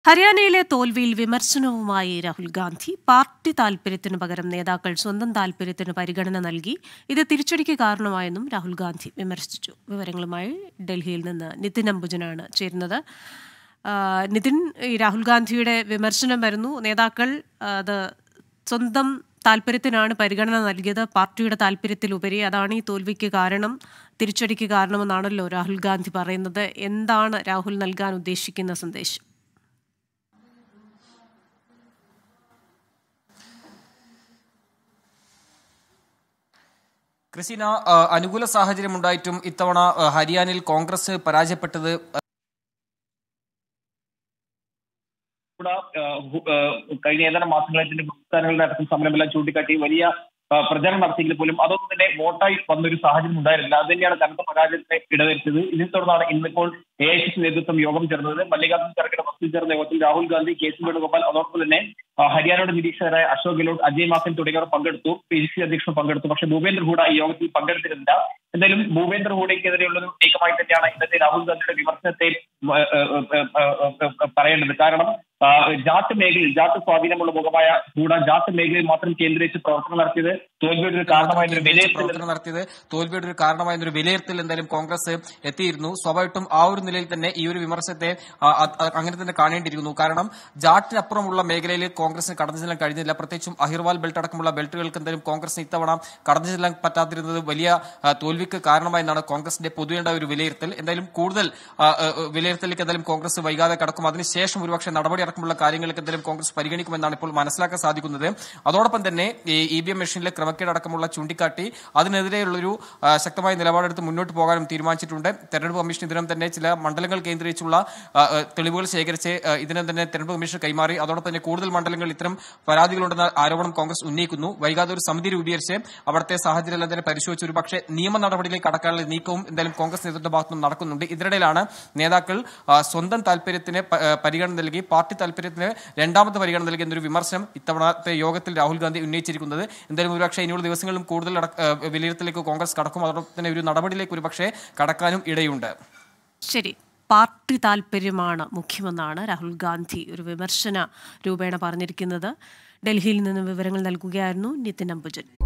ഹരിയാനയിലെ തോൽവിയിൽ വിമർശനവുമായി രാഹുൽ ഗാന്ധി പാർട്ടി താൽപര്യത്തിനു പകരം നേതാക്കൾ സ്വന്തം താൽപര്യത്തിന് പരിഗണന നൽകി ഇത് തിരിച്ചടിക്ക് കാരണമായെന്നും രാഹുൽ ഗാന്ധി വിമർശിച്ചു വിവരങ്ങളുമായി ഡൽഹിയിൽ നിന്ന് നിതിൻ അംബുജനാണ് ചേരുന്നത് ആ, നിതിൻ ഈ രാഹുൽ ഗാന്ധിയുടെ വിമർശനം വരുന്നു നേതാക്കൾ ആ, അത് സ്വന്തം താല്പര്യത്തിനാണ് പരിഗണന നൽകിയത് പാർട്ടിയുടെ താല്പര്യത്തിലുപരി അതാണ് ഈ തോൽവിക്ക് കാരണം തിരിച്ചടിക്ക് കാരണമെന്നാണല്ലോ രാഹുൽ ഗാന്ധി പറയുന്നത് എന്താണ് രാഹുൽ നൽകാൻ ഉദ്ദേശിക്കുന്ന സന്ദേശം ക്രിസ്റ്റീന ആ, അനുകൂല സാഹചര്യം ഉണ്ടായിട്ടും ഇത്തവണ ആ, ഹരിയാനയിൽ കോൺഗ്രസ് പരാജയപ്പെട്ടത് കൂടെ കഴിഞ്ഞ ഏതാനും മാസങ്ങളായി ഇതിന്റെ സംസ്ഥാനങ്ങളുടെ അടക്കം സമരമെല്ലാം ചൂണ്ടിക്കാട്ടി വലിയ ആ, പ്രചരണം നടത്തിയെങ്കിൽ പോലും അതൊന്നും തന്നെ വോട്ടായി വന്നൊരു സാഹചര്യം ഉണ്ടായിരുന്നില്ല അത് തന്നെയാണ് കനത്ത പരാജയത്തെ ഇടവരുത്തിയത് ഇതിനെ തുടർന്നാണ് ഇന്നിപ്പോൾ എ ഐ സി സി നേതൃത്വം യോഗം ചേർന്നത് മല്ലികാർജ്ജുൻ ഖർഗയുടെ വസ്തു ചേർന്ന യോഗത്തിൽ രാഹുൽ ഗാന്ധി കെ സി വേണുഗോപാൽ അതോടൊപ്പം തന്നെ ആ, ഹരിയാനയുടെ നിരീക്ഷകരായ അശോക് ഗെഹ്ലോട്ട് അജയ് മാക്കൻ തുടങ്ങിയവർ പങ്കെടുത്തു പി സി അധ്യക്ഷൻ പങ്കെടുത്തു പക്ഷേ ഭൂപേന്ദ്ര ഹൂഡ ഈ യോഗത്തിൽ പങ്കെടുത്തിരുന്നില്ല എന്തായാലും ഭൂപേന്ദ്ര ഹൂഡയ്ക്കെതിരെയുള്ള ഒരു നീക്കമായി തന്നെയാണ് ഇന്നത്തെ രാഹുൽ ഗാന്ധിയുടെ വിമർശനത്തെ ആ, ആ, ആ, ആ, ആ, ആ, പറയേണ്ടത് കാരണം ആ, ജാട്ട് മേഖലയിൽ ജാട്ട് സ്വാധീനമുള്ള മുഖമായ ഹൂഡ ജാട്ട് മേഖലയിൽ മാത്രം കേന്ദ്രീകരിച്ച് പ്രവർത്തനം നടത്തിയത് തോൽവിയുടെ ഒരു കാരണമായ ഒരു വിലയിരുത്തൽ പ്രവർത്തനം നടത്തിയത് തോൽവിയുടെ ഒരു കാരണമായ ഒരു വിലയിരുത്തൽ എന്തായാലും കോൺഗ്രസ് എത്തിയിരുന്നു സ്വാഭാവികമായിട്ടും ആ ഒരു നിലയിൽ തന്നെ ഈ ഒരു വിമർശനത്തെ ആ, അ- അ- അങ്ങനെ തന്നെ കാണേണ്ടിയിരിക്കുന്നു കാരണം ജാട്ടിനപ്പുറമുള്ള മേഖലയിൽ കോൺഗ്രസിന് കടന്നു ചെല്ലാൻ കഴിഞ്ഞില്ല പ്രത്യേകിച്ചും അഹിർവാൽ ബെൽറ്റ് അടക്കമുള്ള ബെൽറ്റുകൾക്ക് എന്തായാലും കോൺഗ്രസിന് ഇത്തവണ കടന്നു ചെല്ലാൻ പറ്റാതിരുന്നത് വലിയ ആ, തോൽവിക്ക് കാരണമായെന്നാണ് കോൺഗ്രസിന്റെ പൊതുവേണ്ട ഒരു വിലയിരുത്തൽ എന്തായാലും കൂടുതൽ ആ, ആ, വിലയിരുത്തലിലേക്ക് എന്തായാലും കോൺഗ്രസ് വൈകാതെ കടക്കും അതിനുശേഷം ഒരുപക്ഷെ നടപടി അടക്കമുള്ള കാര്യങ്ങൾക്ക് എന്തായാലും കോൺഗ്രസ് പരിഗണിക്കുമെന്നാണ് ഇപ്പോൾ മനസ്സിലാക്കാൻ സാധിക്കുന്നത് അതോടൊപ്പം തന്നെ ഈ ഇ വി എം മെഷീനിലെ ക്രമക്കേട് അടക്കമുള്ള ചൂണ്ടിക്കാട്ടി അതിനെതിരെയുള്ളൊരു ആ, ശക്തമായ നിലപാടെടുത്ത് മുന്നോട്ട് പോകാനും തീരുമാനിച്ചിട്ടുണ്ട് തെരഞ്ഞെടുപ്പ് കമ്മീഷൻ ഇതിനും തന്നെ ചില മണ്ഡലങ്ങൾ കേന്ദ്രീകരിച്ചുള്ള ആ, ആ, തെളിവുകൾ ശേഖരിച്ച് ആ, ഇതിനെ തന്നെ തെരഞ്ഞെടുപ്പ് കമ്മീഷൻ കൈമാറി അതോടൊപ്പം തന്നെ കൂടുതൽ മണ്ഡലങ്ങളിൽ ഇത്തരം പരാതികളുണ്ടെന്ന ആരോപണം കോൺഗ്രസ് ഉന്നയിക്കുന്നു വൈകാതെ ഒരു സമിതി രൂപീകരിച്ച് അവിടുത്തെ സാഹചര്യം എല്ലാം തന്നെ പരിശോധിച്ച് ഒരു പക്ഷേ നിയമ നടപടിയിലേക്ക് കടക്കാനുള്ള നീക്കവും എന്തായാലും കോൺഗ്രസ് നേതൃത്വ ഭാഗത്തുനിന്നും നടക്കുന്നുണ്ട് ഇതിനിടയിലാണ് നേതാക്കൾ ആ, സ്വന്തം താല്പര്യത്തിന് പ- ആ, പരിഗണന നൽകി പാർട്ടി താല്പര്യത്തിന് രണ്ടാമത്തെ പരിഗണന നൽകി എന്നൊരു വിമർശനം ഇത്തവണത്തെ യോഗത്തിൽ രാഹുൽ ഗാന്ധി ഉന്നയിച്ചിരിക്കുന്നത് എന്തായാലും ഒരുപക്ഷെ ഇനിയുള്ള ദിവസങ്ങളിലും കൂടുതൽ അടക്ക- ആ, വിലയിരുത്തലിലേക്ക് കോൺഗ്രസ് കടക്കും അതോടൊപ്പം തന്നെ ഒരു നടപടിയിലേക്ക് ഒരുപക്ഷെ കടക്കാനും ഇടയുണ്ട് ശരി പാർട്ടി താല്പര്യമാണ് മുഖ്യമെന്നാണ് രാഹുൽ ഗാന്ധി ഒരു വിമർശന രൂപേണ പറഞ്ഞിരിക്കുന്നത് ഡൽഹിയിൽ നിന്ന് വിവരങ്ങൾ നൽകുകയായിരുന്നു നിതിൻ അംബുജൻ